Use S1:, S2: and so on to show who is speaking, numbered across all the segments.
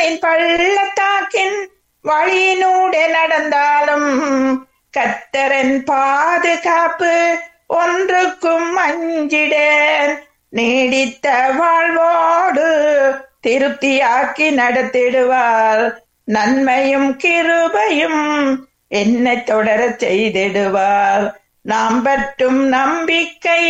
S1: பாடுகளின் பள்ளத்தாக்கின் வழியினூடே நடந்தாலும் கத்தரன் பாதுகாப்பு ஒன்றுக்கும் அஞ்சிடேன் நீடித்த வாழ்வோடு திருப்தியாக்கி நடத்திடுவார் நன்மையும் கிருபையும் என்னை தொடரச் செய்திடுவார் நாம் பற்றும் நம்பிக்கை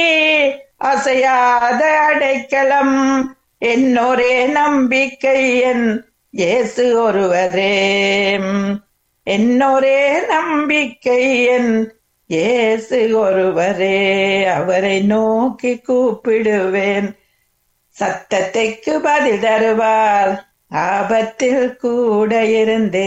S1: அசையாத அடைக்கலம் என்னொரே நம்பிக்கை என் இயேசு ஒருவரே என்னொரே நம்பிக்கை என் இயேசு ஒருவரே அவரை நோக்கி கூப்பிடுவேன் சத்தத்தைக்கு பதில் தருவார் ஆபத்தில் கூட இருந்து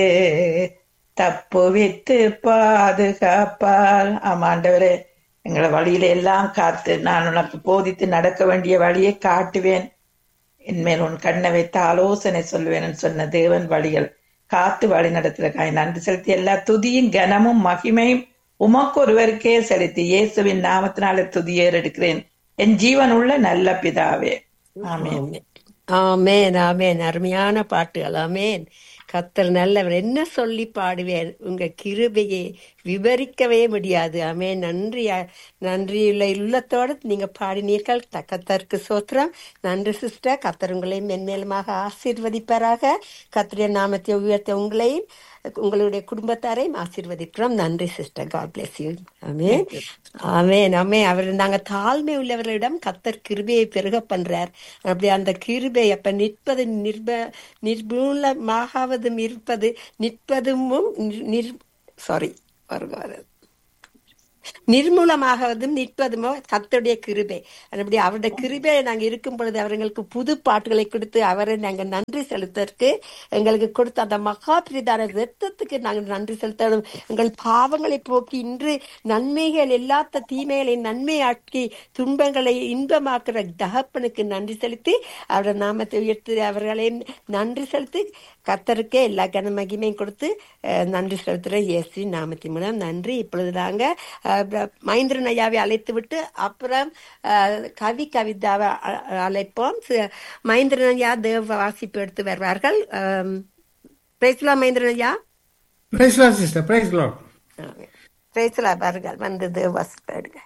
S1: தப்புவித்து பாதுகாப்பார் ஆமாண்டவரே எங்களை வழியில எல்லாம் காத்து நான் உனக்கு போதித்து நடக்க வேண்டிய வழியை காட்டுவேன் என்மேல் உன் கண்ணை வைத்து ஆலோசனை சொல்லுவேன் சொன்ன தேவன் வழிகள் காத்து வழி நடத்துறக்காய் நன்றி செலுத்தி எல்லா துதியும் கனமும் மகிமையும் உமக்கு ஒருவருக்கே செலுத்தி இயேசுவின் நாமத்தினால துதியேற எடுக்கிறேன் என் ஜீவன் உள்ள நல்ல பிதாவே ஆமென்
S2: ஆமேன் ஆமேன் அருமையான பாட்டுகள் ஆமேன் கத்தர் நல்லவர் என்ன சொல்லி பாடுவேன் உங்க கிருபையை விவரிக்கவே முடியாது ஆமேன் நன்றி நன்றியுள்ள உள்ளத்தோடு நீங்க பாடினீர்கள் த- கத்தருக்கு சோத்திரம் நன்றி சிஸ்டர் கத்தர் உங்களையும் மென்மேலுமாக ஆசீர்வதிப்பாராக கத்தருடைய நாமத்தை உயர்த்த உங்களையும் உங்களுடைய குடும்பத்தாரையும் ஆசீர்வதிக்கிறோம் நன்றி sister God bless you amen amen amen அவர் நாங்க தாழ்மை உள்ளவர்களிடம் கத்தர் கிருபையை பெருக பண்றார் அப்படி அந்த கிருபை அப்ப நிற்பது நிர்ப நிர்மூலமாகாவதும் இருப்பது நிற்பதும் நிர் சாரி வருவார் நிர்மூலமாகவதும் நிற்பதுமோ கர்த்தருடைய கிருபை அப்படி அவருடைய கிருபையை நாங்க இருக்கும் பொழுது அவர்களுக்கு புது பாட்டுகளை கொடுத்து அவரை நாங்க நன்றி செலுத்தற்கு எங்களுக்கு கொடுத்த அந்த மகா பிரிதான ரத்தத்துக்கு நாங்கள் நன்றி செலுத்தணும் எங்கள் பாவங்களை போக்கி இன்று நன்மைகள் எல்லாத்த தீமைகளை நன்மையாக்கி துன்பங்களை இன்பமாக்குற தகப்பனுக்கு நன்றி செலுத்தி அவருடைய நாமத்தை உயர்த்தி அவர்களை நன்றி செலுத்தி கர்த்தருக்கே எல்லா கன மகிமையும் கொடுத்து அஹ், நன்றி செலுத்துற இயேசு நாமத்தின் மூலம் நன்றி இப்பொழுது நாங்க அஹ், ப- மகேந்திரன் ஐயாவை அழைத்து விட்டு அப்புறம் அஹ், கவி கவிதாவை அ- அழைப்போம் சி- மகேந்திரன் ஐயா தேவ வாசிப்பு எடுத்து வருவார்கள் பேசலாம் மகேந்திரன் ஐயா
S3: praise lord sister praise lord
S2: பேசலாம் வருங்கள் வந்து தேவ வாசிப்பு எடுங்க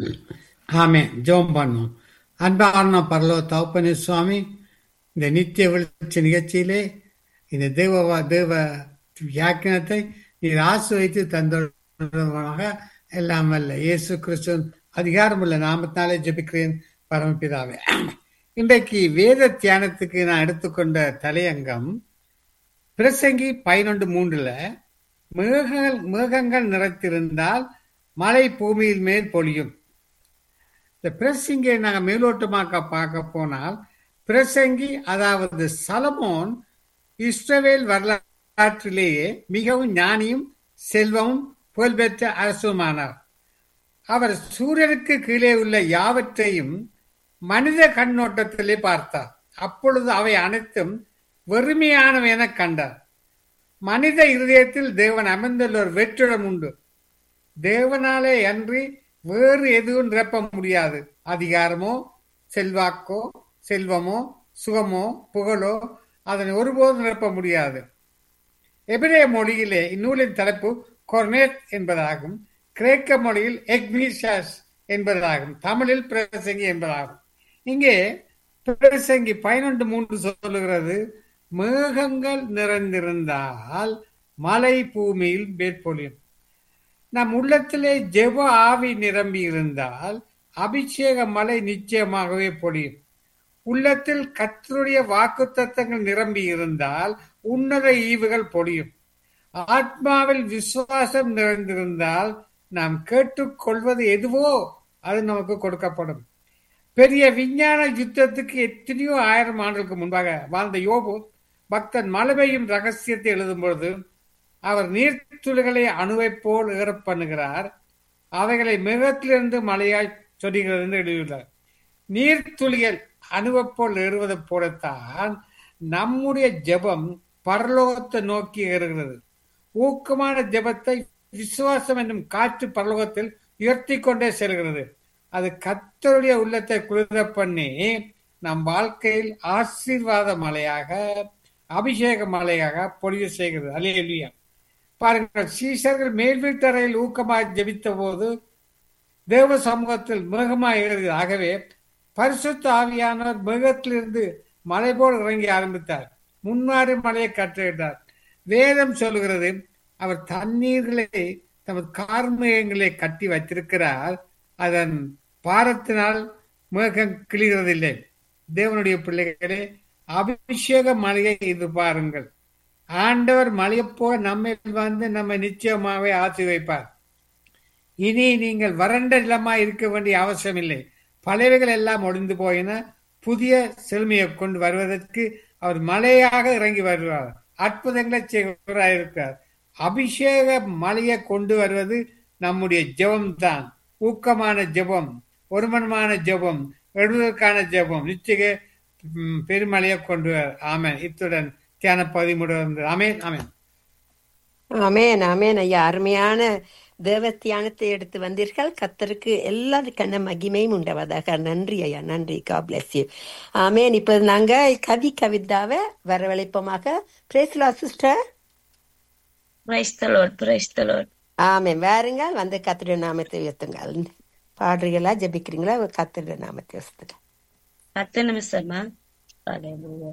S3: ஆமே ஜெபம் பண்ணும் அன்பான பரலோ தகப்பனே சுவாமி இந்த நித்திய வெளிச்ச நிகழ்ச்சியிலே இந்த தேவ வா- தேவ வியாக்கியனத்தை நீர் ஆசிர்வதித்து தந்தவனாக எல்லாம் அல்ல இயேசு கிறிஸ்துவின் அதிகாரமுள்ள நாமத்தினாலே ஜெபிக்கிறேன் பரமபிதாவே இன்றைக்கு வேத தியானத்துக்கு நான் எடுத்துக்கொண்ட தலையங்கம் பிரசங்கி பதினொன்று மூன்றுல மேகங்கள் மேகங்கள் நிறைத்திருந்தால் மழை பூமியில் மேல் பொழியும் இந்த பிரசங்கியை நாங்கள் மேலோட்டமாக பார்க்க போனால் பிரசங்கி அதாவது சலமோன் இஸ்ரவேல் வரலாற்றிலேயே மிகவும் ஞானியும் செல்வமும் புகழ்பெற்ற அரசுமானார் அவர் சூரியனுக்கு கீழே உள்ள யாவற்றையும் மனித கண்ணோட்டத்திலே பார்த்தார் அப்பொழுது அவை அனைத்தும் வெறுமையானவை என கண்டார் மனித இருதயத்தில் தேவன் அமர்ந்துள்ள ஒரு வெற்றிடம் உண்டு தேவனாலே அன்றி வேறு எதுவும் நிரப்ப முடியாது அதிகாரமோ செல்வாக்கோ செல்வமோ சுகமோ புகழோ அதனை ஒருபோதும் நிரப்ப முடியாது எபிரேய மொழியிலே இந்நூலின் தலைப்பு கொர்னேட் என்பதாகும் கிரேக்க மொழியில் எக்மிஷாஸ் என்பதாகும் தமிழில் பிரசங்கி என்பதாகும் இங்கே பிரசங்கி பதினொன்று மூன்று சொல்லுகிறது மேகங்கள் நிறைந்திருந்தால் மழை பூமியில் மேற்பொழியும் நம் உள்ளத்திலே ஜெப ஆவி நிரம்பி இருந்தால் அபிஷேக மழை நிச்சயமாகவே பொழியும் உள்ளத்தில் கத்தருடைய வாக்குத்தத்தங்கள் நிரம்பி இருந்தால் உன்னத ஈவுகள் பொழியும் ஆத்மாவில் விசுவாசம் நிறைந்திருந்தால் நாம் கேட்டுக்கொள்வது எதுவோ அது நமக்கு கொடுக்கப்படும் பெரிய விஞ்ஞான யுத்தத்துக்கு எத்தனையோ ஆயிரம் ஆண்டுகளுக்கு முன்பாக வாழ்ந்த யோபு பக்தன் மழை பெய்யும் ரகசியத்தை எழுதும் பொழுது அவர் நீர்த்துளிகளை அணுவைப் போல் ஏறப் பண்ணுகிறார் அவைகளை மிருகத்திலிருந்து மழையாய் சொரிகிறது என்று எழுதியுள்ளார் நீர்த்துளிகள் அணுவைப் போல் ஏறுவதைப் போலத்தான் நம்முடைய ஜெபம் பரலோகத்தை நோக்கி ஏறுகிறது ஊக்கமான ஜெபத்தை விசுவாசம் என்னும் காற்று பரலோகத்தில் உயர்த்தி கொண்டே செல்கிறது அது கத்தருடைய உள்ளத்தை குளிர பண்ணி நம் வாழ்க்கையில் ஆசீர்வாத மலையாக அபிஷேக மலையாக பொழிவு செய்கிறது அலையலுயா பாருங்கள் சீசர்கள் மேல் வீட்டறையில் ஊக்கமாய் ஜெபித்த போது தேவ சமூகத்தில் மிருகமாய் ஏறுகிறது ஆகவே பரிசுத்த ஆவியானவர் மிருகத்திலிருந்து மலை போல் இறங்கி ஆரம்பித்தார் முன்னாடி மலையை கற்றுவிட்டார் வேதம் சொல்கிறது அவர் தண்ணீர்களை தமது கார்மேகங்களை கட்டி வைத்திருக்கிறார் அதன் பாரத்தினால் மேகம் கிளிகிறதில்லை தேவனுடைய பிள்ளைகளே அபிஷேக மலையை இது பாருங்கள் ஆண்டவர் மலையை போல நம்மை வந்து நம்மை நிச்சயமாகவே ஆசி வைப்பார் இனி நீங்கள் வறண்ட நிலமா இருக்க வேண்டிய அவசியம் இல்லை பழையவைகள் எல்லாம் ஒடிந்து போயின புதிய செழுமையை கொண்டு வருவதற்கு அவர் மலையாக இறங்கி வருவார் அற்புதங்களை செய்வராக இருக்கிறார் அபிஷேக மலையை கொண்டு வருவது நம்முடைய ஜெபம் தான் ஊக்கமான ஜெபம் ஒருமனமான ஜெபம் எழுவதற்கான ஜெபம் நிச்சய ம், பெருமலையை கொண்டு வர ஆமென் இத்துடன் தியான பகுதி முடிவு ஆமென் ஆமென்
S2: ஆமென் ஆமென் ஐயா அருமையான தேவ தியானத்தை எடுத்து வந்தீர்கள் கத்தருக்கு எல்லா கண்ண மகிமையும் உண்டவதாக நன்றி ஐயா நன்றி God bless you ஆமென் இப்போ நாங்க கவி கவிதாவை வரவழைப்போமாக பிரேஸ்லா sister
S4: Praise the Lord, praise the Lord.
S2: Amen வேறுங்க வந்து கத்திர நாமத்தை உயர்த்துங்கள் பாடுறீங்களா ஜெபிக்கிறீங்களா கத்திர நாமத்தை உயர்த்துங்க
S4: பத்து நிமிஷமா Hallelujah.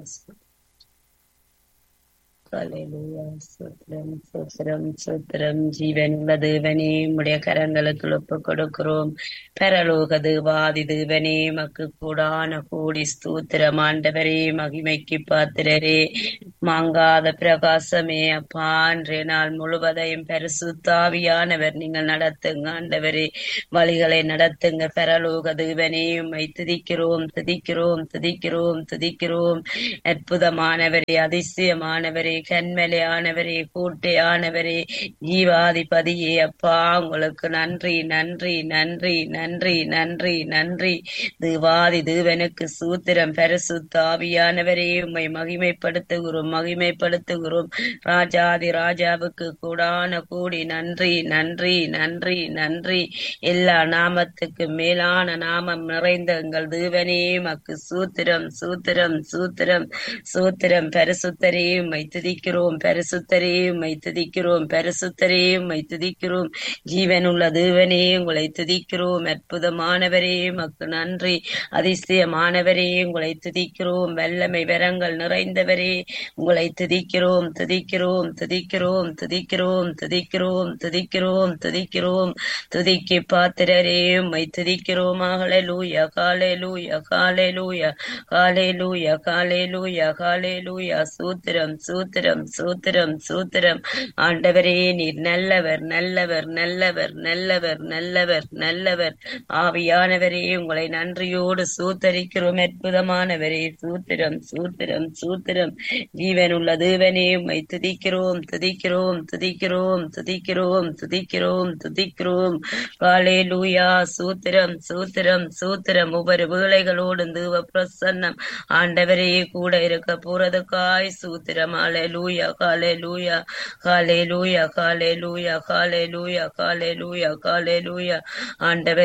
S4: Hallelujah. சூத்திரம் சூத்திரம் சூத்திரம் ஜீவனுள்ள தேவனே உடைய கரங்களுக்கு ஒப்பு கொடுக்கிறோம் பரலோக தேவாதி தேவனே மக்கு கூடான கூடி ஸ்தூத்திரம் ஆண்டவரே மகிமைக்கு பாத்திரரே மாங்காத பிரகாசமே அப்பா அன்றைய நாள் முழுவதையும் பரிசுத்தாவியானவர் நீங்கள் நடத்துங்க ஆண்டவரே வழிகளை நடத்துங்க பரலோக தேவனே உம்மை துதிக்கிறோம் துதிக்கிறோம் துதிக்கிறோம் துதிக்கிறோம் அற்புதமானவரே அதிசயமானவரே கண்மலையானவரே கோட்டையானவரே ஜீவாதிபதியே அப்பா உங்களுக்கு நன்றி நன்றி நன்றி நன்றி நன்றி நன்றி தேவாதி தேவனுக்கு சூத்திரம் பரிசுத்தாவியானவரே உம்மை மகிமைப்படுத்துகிறோம் மகிமைப்படுத்துகிறோம் ராஜாதி ராஜாவுக்கு கூடான கூடி நன்றி நன்றி நன்றி நன்றி எல்லா நாமத்துக்கு மேலான நாமம் நிறைந்த எங்கள் தேவனே மக்கு சூத்திரம் சூத்திரம் சூத்திரம் சூத்திரம் பரிசுத்தரே உம்மை துதிக்கிறோம் பரிசுத்தரே உம்மை துதிக்கிறோம் பரிசுத்தரே உம்மை துதிக்கிறோம் ஜீவனுள்ள தேவனே உங்களை துதிக்கிறோம் அற்புதமானவரே மக்கு நன்றி அதிசயமானவரே உங்களை துதிக்கிறோம் வல்லமை வரங்கள் நிறைந்தவரே உங்களை துதிக்கிறோம் துதிக்கிறோம் துதிக்கிறோம் துதிக்கிறோம் துதிக்கிறோம் துதிக்கிறோம் துதிக்கிறோம் துதிக்கு பாத்திரரே உம்மை துதிக்கிறோம் ஹalleluya ஹalleluya ஹalleluya ஹalleluya ஹalleluya ஹalleluya சூத்திரம் சூத்திரம் சூத்திரம் சூத்திரம் ஆண்டவரே நீர் நல்லவர் நல்லவர் நல்லவர் நல்லவர் நல்லவர் நல்லவர் ஆவியானவரே உங்களை நன்றியோடு சூத்தரிக்கிறோம் அற்புதமானவரே சூத்திரம் சூத்திரம் சூத்திரம் ஜீவனுள்ள தேவனே உம்மை துதிக்கிறோம் துதிக்கிறோம் துதிக்கிறோம் துதிக்கிறோம் துதிக்கிறோம் துதிக்கிறோம் காலே லூயா சூத்திரம் சூத்திரம் சூத்திரம் ஒவ்வொரு வேளைகளோடும் தேவ பிரசன்னம் ஆண்டவரே கூட இருக்க போறதுக்காய் சூத்திரம் அலே லூயா காலே லூயா காலே லூயா காலே லூயா காலே லூயா காலே லூயா காலே லூயா ஆண்டவர்